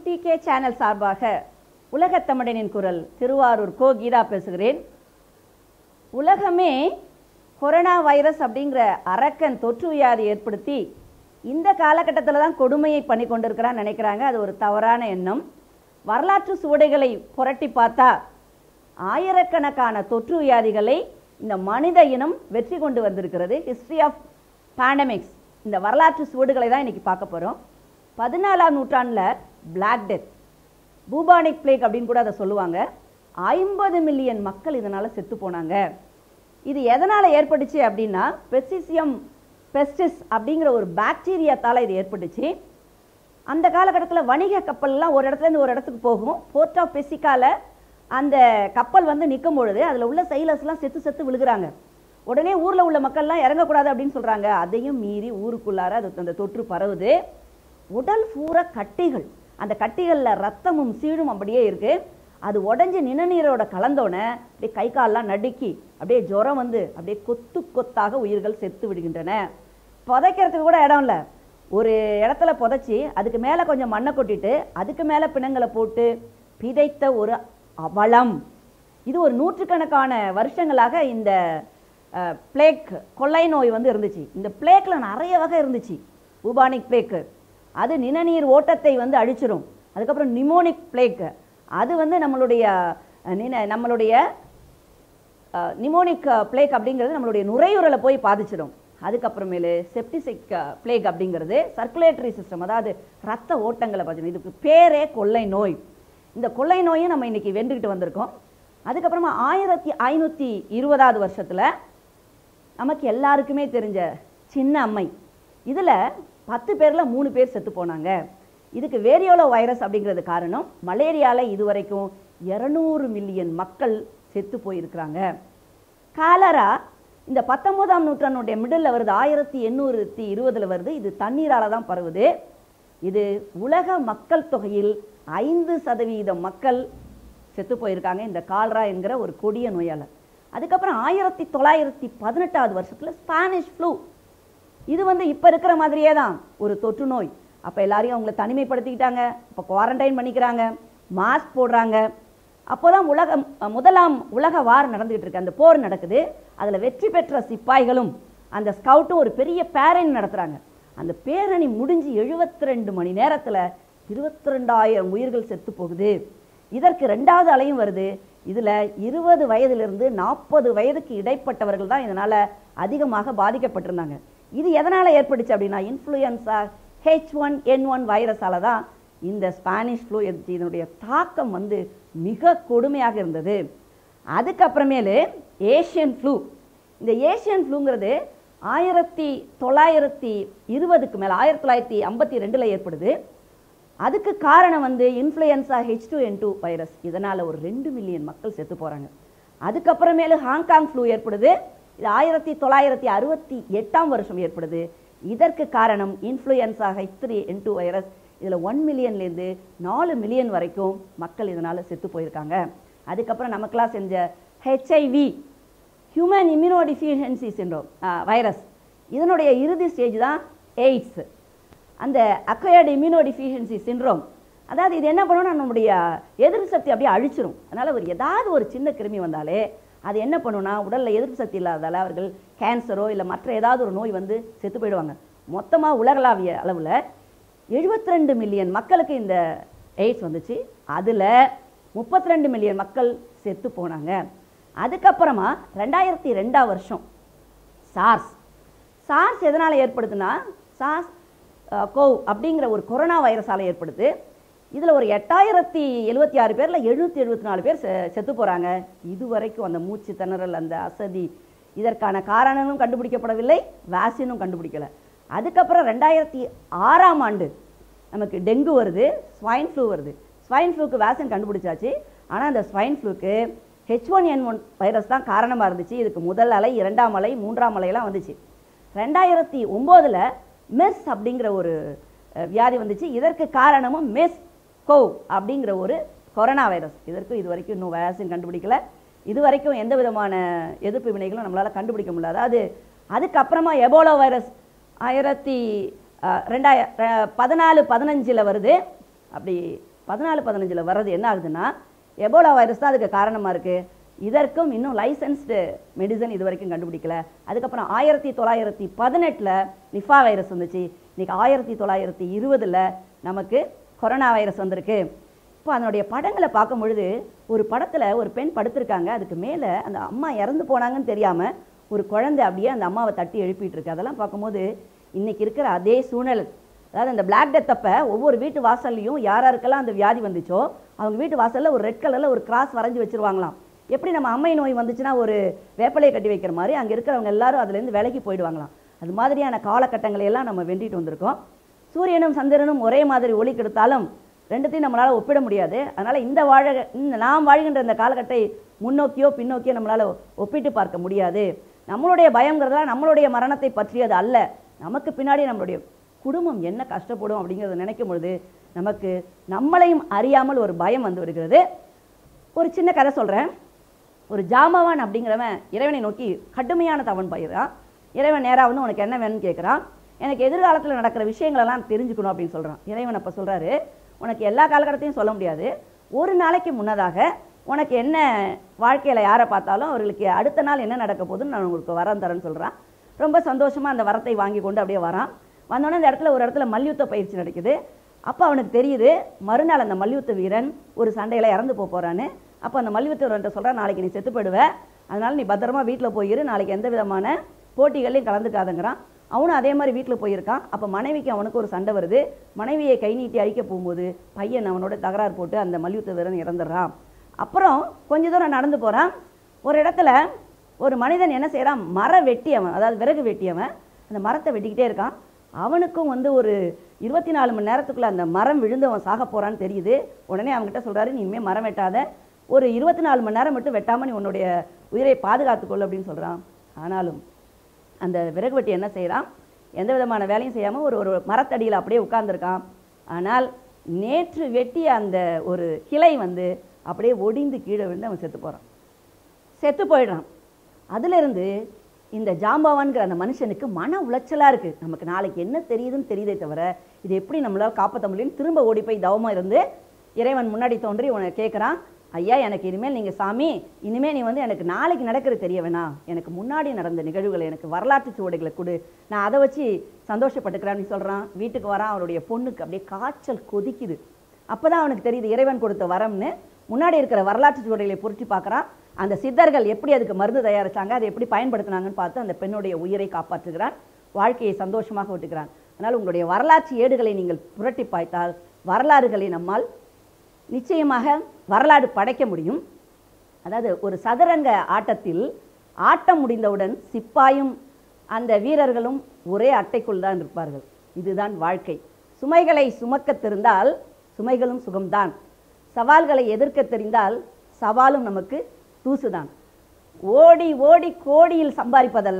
UDK channel சார்பாக உலகத் தமிழனின் குரல் திருவாரூர் கோ கீதா பேசுகிறேன் உலகமே கொரோனா வைரஸ் அப்படிங்கிற அரக்கன் தொற்று வியாதி ஏற்படுத்தி இந்த காலகட்டத்தில் தான் கொடுமையை பண்ணி கொண்டிருக்கிறான்னு நினைக்கிறாங்க அது ஒரு தவறான எண்ணம் வரலாற்று சுவடுகளை புரட்டி பார்த்தா ஆயிரக்கணக்கான தொற்று வியாதிகளை இந்த மனித இனம் வெற்றி கொண்டு வந்திருக்கிறது ஹிஸ்டரி ஆஃப் பேண்டமிக்ஸ் இந்த வரலாற்று சுவடுகளை தான் இன்னைக்கு பார்க்க போகிறோம் பதினாலாம் நூற்றாண்டில் பிளாக் டெத் பூபானிக் பிளேக் அப்படின்னு கூட அதை சொல்லுவாங்க ஐம்பது மில்லியன் மக்கள் இதனால் செத்து போனாங்க இது எதனால் ஏற்பட்டுச்சு அப்படின்னா பெசிசியம் பெஸ்டிஸ் அப்படிங்கிற ஒரு பாக்டீரியாத்தால் இது ஏற்பட்டுச்சு அந்த காலகட்டத்தில் வணிக கப்பல்லாம் ஒரு இடத்துலேருந்து ஒரு இடத்துக்கு போகும் போர்ட் ஆஃப் பெசிக்கால அந்த கப்பல் வந்து நிற்கும் பொழுது அதில் உள்ள சைலர்ஸ்லாம் செத்து செத்து விழுகிறாங்க உடனே ஊரில் உள்ள மக்கள்லாம் இறங்கக்கூடாது அப்படின்னு சொல்கிறாங்க அதையும் மீறி ஊருக்குள்ளார அது அந்த தொற்று பரவுது உடல் பூரா கட்டிகள் அந்த கட்டிகளில் ரத்தமும் சீழும் அப்படியே இருக்கு அது உடஞ்சி நிணநீரோட கலந்தோடனே அப்படியே கை கால்லாம் நடுக்கி அப்படியே ஜுரம் வந்து அப்படியே கொத்து கொத்தாக உயிர்கள் செத்து விடுகின்றன புதைக்கிறதுக்கு கூட இடம் இல்லை ஒரு இடத்துல புதைச்சி அதுக்கு மேலே கொஞ்சம் மண்ணை கொட்டிட்டு அதுக்கு மேலே பிணங்களை போட்டு பிதைத்த ஒரு அவலம் இது ஒரு நூற்றுக்கணக்கான வருஷங்களாக இந்த பிளேக் கொள்ளை நோய் வந்து இருந்துச்சு இந்த பிளேக்கில் நிறைய வகை இருந்துச்சு பூபானிக் பிளேக்கு அது நிணநீர் ஓட்டத்தை வந்து அழிச்சிரும் அதுக்கப்புறம் நிமோனிக் பிளேக்கு அது வந்து நம்மளுடைய அஹ், நின நம்மளுடைய நிமோனிக் பிளேக் அப்படிங்கிறது நம்மளுடைய நுரையீரலை போய் பாதிச்சிடும் அதுக்கப்புறமேலு செப்டிசிக் பிளேக் அப்படிங்கிறது சர்க்குலேட்டரி சிஸ்டம் அதாவது ரத்த ஓட்டங்களை பாதிச்சிடும் இதுக்கு பேரே கொள்ளை நோய் இந்த கொள்ளை நோயை நம்ம இன்னைக்கு வென்றுக்கிட்டு வந்திருக்கோம் அதுக்கப்புறமா ஆயிரத்தி ஐநூற்றி இருபதாவது வருஷத்தில் நமக்கு எல்லாருக்குமே தெரிஞ்ச சின்ன அம்மை இதில் பத்து பேரில் மூணு பேர் செத்து போனாங்க இதுக்கு வேரியோலோ வைரஸ் அப்படிங்கிறது காரணம் மலேரியாவில் இதுவரைக்கும் இரநூறு மில்லியன் மக்கள் செத்து போயிருக்கிறாங்க காலரா இந்த பத்தொன்பதாம் நூற்றாண்டுடைய மிடில் வருது ஆயிரத்தி எண்ணூற்றி இருபதில் வருது இது தண்ணீரால தான் பரவுது இது உலக மக்கள் தொகையில் ஐந்து சதவீதம் மக்கள் செத்து போயிருக்காங்க இந்த கால்ரா என்கிற ஒரு கொடிய நோயால் அதுக்கப்புறம் ஆயிரத்தி தொள்ளாயிரத்தி பதினெட்டாவது வருஷத்தில் ஸ்பானிஷ் ஃப்ளூ இது வந்து இப்போ இருக்கிற மாதிரியே தான் ஒரு தொற்று நோய் அப்போ எல்லாரையும் அவங்கள தனிமைப்படுத்திக்கிட்டாங்க இப்போ குவாரண்டைன் பண்ணிக்கிறாங்க மாஸ்க் போடுறாங்க அப்போதான் உலகம் முதலாம் உலக வார் நடந்துகிட்டு இருக்கு அந்த போர் நடக்குது அதில் வெற்றி பெற்ற சிப்பாய்களும் அந்த ஸ்கவுட்டும் ஒரு பெரிய பேரணி நடத்துகிறாங்க அந்த பேரணி முடிஞ்சு எழுபத்தி ரெண்டு மணி நேரத்தில் இருபத்தி ரெண்டாயிரம் உயிர்கள் செத்து போகுது இதற்கு ரெண்டாவது அலையும் வருது இதில் இருபது வயதிலிருந்து நாற்பது வயதுக்கு இடைப்பட்டவர்கள் தான் இதனால் அதிகமாக பாதிக்கப்பட்டிருந்தாங்க இது எதனால் ஏற்பட்டுச்சு அப்படின்னா influenza H one N one வைரஸால தான் இந்த ஸ்பானிஷ் ஃப்ளூ இதனுடைய தாக்கம் வந்து மிக கொடுமையாக இருந்தது அதுக்கப்புறமேலு ஏஷியன் ஃப்ளூ இந்த ஏஷியன் ஃப்ளூங்கிறது ஆயிரத்தி தொள்ளாயிரத்தி இருபதுக்கு மேலே ஆயிரத்தி தொள்ளாயிரத்தி ஐம்பத்தி ரெண்டில் ஏற்படுது அதுக்கு காரணம் வந்து influenza H two N two virus இதனால் ஒரு ரெண்டு மில்லியன் மக்கள் செத்து போகிறாங்க அதுக்கப்புறமேலு ஹாங்காங் ஃப்ளூ ஏற்படுது இது ஆயிரத்தி தொள்ளாயிரத்தி அறுபத்தி எட்டாம் வருஷம் ஏற்படுது இதற்கு காரணம் influenza H three N two virus இதில் ஒன் மில்லியன்லேருந்து நாலு மில்லியன் வரைக்கும் மக்கள் இதனால் செத்து போயிருக்காங்க அதுக்கப்புறம் நமக்கெல்லாம் செஞ்ச HIV human immunodeficiency syndrome virus இதனுடைய இறுதி ஸ்டேஜ் தான் எய்ட்ஸ் அந்த அக்வயர்டு இம்யூனோடிஃபிஷியன்சி சின்ரோம் அதாவது இது என்ன பண்ணுன்னா நம்முடைய எதிர்ப்பு சக்தி அப்படியே அழிச்சிரும் அதனால் ஒரு ஏதாவது ஒரு சின்ன கிருமி வந்தாலே அது என்ன பண்ணுன்னா உடலில் எதிர்ப்பு சக்தி இல்லாததால் அவர்கள் கேன்சரோ இல்லை மற்ற ஏதாவது ஒரு நோய் வந்து செத்து போயிடுவாங்க மொத்தமாக உலகளாவிய அளவில் 72 மில்லியன் மக்களுக்கு இந்த எய்ட்ஸ் வந்துச்சு அதில் 32 மில்லியன் மக்கள் செத்து போனாங்க அதுக்கப்புறமா ரெண்டாயிரத்தி ரெண்டாம் வருஷம் சார்ஸ் சார்ஸ் எதனால் ஏற்படுதுன்னா சார்ஸ் கோவ் அப்படிங்கிற ஒரு கொரோனா வைரஸால் ஏற்படுது இதில் ஒரு எட்டாயிரத்தி எழுபத்தி ஆறு பேரில் எழுநூற்றி எழுபத்தி நாலு பேர் செ- செத்து போகிறாங்க இதுவரைக்கும் அந்த மூச்சு திணறல் அந்த அசதி இதற்கான காரணங்களும் கண்டுபிடிக்கப்படவில்லை வேக்சினும் கண்டுபிடிக்கல அதுக்கப்புறம் ரெண்டாயிரத்தி ஆறாம் ஆண்டு நமக்கு டெங்கு வருது ஸ்வைன் ஃப்ளூ வருது ஸ்வைன் ஃப்ளூக்கு வேக்சின் கண்டுபிடிச்சாச்சு ஆனால் அந்த ஸ்வைன் ஃப்ளூக்கு H one N one virus தான் காரணமாக இருந்துச்சு இதுக்கு முதல் அலை இரண்டாம் அலை மூன்றாம் அலையெல்லாம் வந்துச்சு ரெண்டாயிரத்தி ஒம்போதில் மெஸ் அப்படிங்கிற ஒரு அஹ், வியாதி வந்துச்சு இதற்கு காரணமும் மெஸ் கோவ் அப்படிங்கிற ஒரு கொரோனா வைரஸ் இதற்கு இது வரைக்கும் இன்னும் வேக்சின் கண்டுபிடிக்கல இது வரைக்கும் எந்த விதமான எதிர்ப்பு வினைகளும் நம்மளால் கண்டுபிடிக்க முடியல அதாவது அதுக்கப்புறமா எபோலா வைரஸ் ஆயிரத்தி அஹ், ரெண்டாய ரெ- பதினாலு பதினஞ்சில் வருது அப்படி பதினாலு பதினஞ்சில் வர்றது என்ன ஆகுதுன்னா எபோலா வைரஸ் தான் அதுக்கு காரணமாக இருக்குது இதற்கும் இன்னும் லைசன்ஸ்டு மெடிசன் இது வரைக்கும் கண்டுபிடிக்கல அதுக்கப்புறம் ஆயிரத்தி தொள்ளாயிரத்தி பதினெட்டில் நிஃபா வைரஸ் வந்துச்சு இன்னைக்கு ஆயிரத்தி தொள்ளாயிரத்தி இருபதில் நமக்கு கொரோனா வைரஸ் வந்திருக்கு இப்போ அதனுடைய படங்களை பார்க்கும் பொழுது ஒரு படத்தில் ஒரு பெண் படுத்திருக்காங்க அதுக்கு மேலே அந்த அம்மா இறந்து போனாங்கன்னு தெரியாமல் ஒரு குழந்தை அப்படியே அந்த அம்மாவை தட்டி எழுப்பிட்டு இருக்கு அதெல்லாம் பார்க்கும்போது இன்னைக்கு இருக்கிற அதே சூழல் அதாவது அந்த பிளாக் டெத் அப்போ ஒவ்வொரு வீட்டு வாசல்லையும் யார் யாருக்கெல்லாம் அந்த வியாதி வந்துச்சோ அவங்க வீட்டு வாசலில் ஒரு ரெட் கலரில் ஒரு கிராஸ் வரைஞ்சி வச்சிருவாங்களாம் எப்படி நம்ம அம்மை நோய் வந்துச்சுன்னா ஒரு வேப்பிலையை கட்டி வைக்கிற மாதிரி அங்கே இருக்கிறவங்க எல்லாரும் அதுலேருந்து விலகி போயிடுவாங்களாம் அது மாதிரியான காலகட்டங்களை எல்லாம் நம்ம வெண்டிட்டு வந்திருக்கோம் சூரியனும் சந்திரனும் ஒரே மாதிரி ஒளி கெடுத்தாலும் ரெண்டுத்தையும் நம்மளால் ஒப்பிட முடியாது அதனால் இந்த வாழ இந்த நாம் வாழ்கின்ற இந்த காலகட்டத்தை முன்னோக்கியோ பின்னோக்கியோ நம்மளால் ஒப்பிட்டு பார்க்க முடியாது நம்மளுடைய பயங்கிறதுலாம் நம்மளுடைய மரணத்தை பற்றியது அல்ல நமக்கு பின்னாடி நம்மளுடைய குடும்பம் என்ன கஷ்டப்படும் அப்படிங்கிறத நினைக்கும் பொழுது நமக்கு நம்மளையும் அறியாமல் ஒரு பயம் வந்து வருகிறது ஒரு சின்ன கதை சொல்கிறேன் ஒரு ஜாமவான் அப்படிங்கிறவன் இறைவனை நோக்கி கடுமையான தவன் பயிரான் இறைவன் நேராக வந்து உனக்கு என்ன வேணும்னு கேட்குறான் எனக்கு எதிர்காலத்தில் நடக்கிற விஷயங்களெல்லாம் தெரிஞ்சுக்கணும் அப்படின்னு சொல்கிறான் இறைவன் அப்போ சொல்கிறாரு உனக்கு எல்லா காலகட்டத்தையும் சொல்ல முடியாது ஒரு நாளைக்கு முன்னதாக உனக்கு என்ன வாழ்க்கையில் யாரை பார்த்தாலும் அவர்களுக்கு அடுத்த நாள் என்ன நடக்க போகுதுன்னு நான் உங்களுக்கு வரம் தரேன்னு சொல்கிறான் ரொம்ப சந்தோஷமாக அந்த வரத்தை வாங்கி கொண்டு அப்படியே வரான் வந்தோடனே அந்த இடத்துல ஒரு இடத்துல மல்யுத்த பயிற்சி நடக்குது அப்போ அவனுக்கு தெரியுது மறுநாள் அந்த மல்யுத்த வீரன் ஒரு சண்டையில் இறந்து போக போகிறான்னு அப்போ அந்த மல்யுத்த வீரன்ட்ட சொல்கிறான் நாளைக்கு நீ செத்து போயிடுவ அதனால நீ பத்திரமா வீட்டில் போயிரு நாளைக்கு எந்த விதமான போட்டிகள்லையும் கலந்துக்காதங்கிறான் அவனும் அதே மாதிரி வீட்டில் போயிருக்கான் அப்போ மனைவிக்கு அவனுக்கு ஒரு சண்டை வருது மனைவியை கை நீட்டி அழிக்க போகும்போது பையன் அவனோட தகராறு போட்டு அந்த மல்யுத்த வீரன் இறந்துடுறான் அப்புறம் கொஞ்ச தூரம் நடந்து போகிறான் ஒரு இடத்துல ஒரு மனிதன் என்ன செய்கிறான் மர வெட்டியவன் அதாவது விறகு வெட்டியவன் அந்த மரத்தை வெட்டிக்கிட்டே இருக்கான் அவனுக்கும் வந்து ஒரு இருபத்தி நாலு மணி நேரத்துக்குள்ள அந்த மரம் விழுந்து அவன் சாக போறான்னு தெரியுது உடனே அவன்கிட்ட சொல்றாரு நீ இனிமேல் மரம் வெட்டாத ஒரு இருபத்தி நாலு மணி நேரம் மட்டும் வெட்டாம நீ உன்னுடைய உயிரை பாதுகாத்துக்கொள் அப்படின்னு சொல்றான் ஆனாலும் அந்த விறகு வெட்டி என்ன செய்கிறான் எந்த விதமான வேலையும் செய்யாமல் ஒரு ஒரு மரத்தடியில் அப்படியே உட்கார்ந்திருக்கான் ஆனால் நேற்று வெட்டிய அந்த ஒரு கிளை வந்து அப்படியே ஒடிந்து கீழே விழுந்து அவன் செத்து போகிறான் செத்து போயிடுறான் அதிலிருந்து இந்த ஜாம்பவான்கிற அந்த மனுஷனுக்கு மன உளைச்சலாக இருக்குது நமக்கு நாளைக்கு என்ன தெரியுதுன்னு தெரியுதே தவிர இது எப்படி நம்மளால் காப்பாற்ற முடியும்னு திரும்ப ஓடி போய் தவமாக இருந்து இறைவன் முன்னாடி தோன்றி உன்னை கேட்குறான் ஐயா எனக்கு இனிமேல் நீங்கள் சாமி இனிமேல் நீ வந்து எனக்கு நாளைக்கு நடக்கிறது தெரிய வேணாம் எனக்கு முன்னாடி நடந்த நிகழ்வுகளை எனக்கு வரலாற்று சுவடுகளை கொடு நான் அதை வச்சு சந்தோஷப்பட்டுக்கிறேன்னு சொல்கிறான் வீட்டுக்கு வரான் அவருடைய பொண்ணுக்கு அப்படியே காய்ச்சல் கொதிக்குது அப்போ தான் அவனுக்கு தெரியுது இறைவன் கொடுத்த வரம்னு முன்னாடி இருக்கிற வரலாற்று சுவடுகளை புரட்டி பார்க்குறான் அந்த சித்தர்கள் எப்படி அதுக்கு மருந்து தயாரிச்சாங்க அதை எப்படி பயன்படுத்தினாங்கன்னு பார்த்து அந்த பெண்ணுடைய உயிரை காப்பாற்றுகிறான் வாழ்க்கையை சந்தோஷமாக விட்டுக்கிறான் அதனால் உங்களுடைய வரலாற்று ஏடுகளை நீங்கள் புரட்டி பார்த்தால் வரலாறுகளை நம்மால் நிச்சயமாக வரலாறு படைக்க முடியும் அதாவது ஒரு சதுரங்க ஆட்டத்தில் ஆட்டம் முடிந்தவுடன் சிப்பாயும் அந்த வீரர்களும் ஒரே அட்டைக்குள் தான் இருப்பார்கள் இதுதான் வாழ்க்கை சுமைகளை சுமக்கத் தெரிந்தால் சுமைகளும் சுகம்தான் சவால்களை எதிர்க்க தெரிந்தால் சவாலும் நமக்கு தூசுதான் ஓடி ஓடி கோடியில் சம்பாதிப்பதல்ல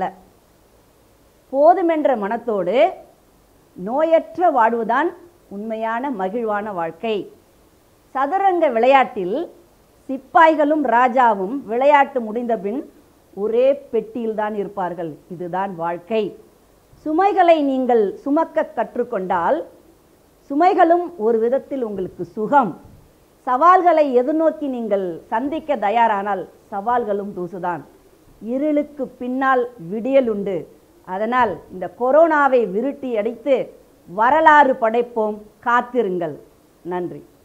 போதுமென்ற மனத்தோடு நோயற்ற வாழ்வுதான் உண்மையான மகிழ்வான வாழ்க்கை சதுரங்க விளையாட்டில் சிப்பாய்களும் ராஜாவும் விளையாட்டு முடிந்தபின் ஒரே பெட்டியில்தான் இருப்பார்கள் இதுதான் வாழ்க்கை சுமைகளை நீங்கள் சுமக்க கற்றுக்கொண்டால் சுமைகளும் ஒரு விதத்தில் உங்களுக்கு சுகம் சவால்களை எதிர்நோக்கி நீங்கள் சந்திக்க தயாரானால் சவால்களும் தூசுதான் இருளுக்கு பின்னால் விடியல் உண்டு அதனால் இந்த கொரோனாவை விருட்டி அடித்து வரலாறு படைப்போம் காத்திருங்கள் நன்றி